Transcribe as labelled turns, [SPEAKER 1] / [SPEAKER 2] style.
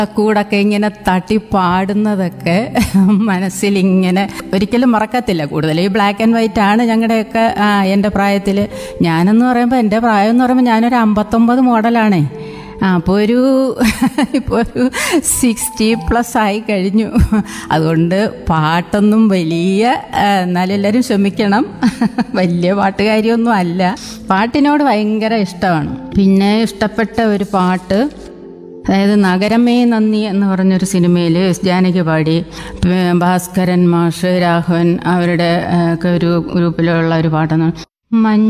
[SPEAKER 1] കൂടൊക്കെ ഇങ്ങനെ തട്ടി പാടുന്നതൊക്കെ മനസ്സിലിങ്ങനെ ഒരിക്കലും മറക്കത്തില്ല കൂടുതൽ ഈ ബ്ലാക്ക് ആൻഡ് വൈറ്റ് ആണ് ഞങ്ങളുടെയൊക്കെ ആ, എൻ്റെ പ്രായത്തിൽ ഞാനെന്ന് പറയുമ്പോൾ എൻ്റെ പ്രായം എന്ന് പറയുമ്പോൾ ഞാനൊരു അമ്പത്തൊമ്പത് മോഡലാണേ ആ അപ്പോൾ ഒരു ഇപ്പോൾ ഒരു സിക്സ്റ്റി പ്ലസ് ആയി കഴിഞ്ഞു അതുകൊണ്ട് പാട്ടൊന്നും വലിയ ആ, എന്നാലും എല്ലാവരും ക്ഷമിക്കണം വലിയ പാട്ടുകാരിയൊന്നും അല്ല പാട്ടിനോട് ഭയങ്കര ഇഷ്ടമാണ് പിന്നെ ഇഷ്ടപ്പെട്ട ഒരു പാട്ട് അതായത് നഗരമേ നന്ദി എന്ന് പറഞ്ഞൊരു സിനിമയിൽ എസ് ജാനകി പാടി പ്- ഭാസ്കരൻ മാഷ് രാഘവൻ അവരുടെ ആ, ഒക്കെ ഒരു ഗ്രൂപ്പിലുള്ള ഒരു പാട്ടാണ് മഞ്ഞ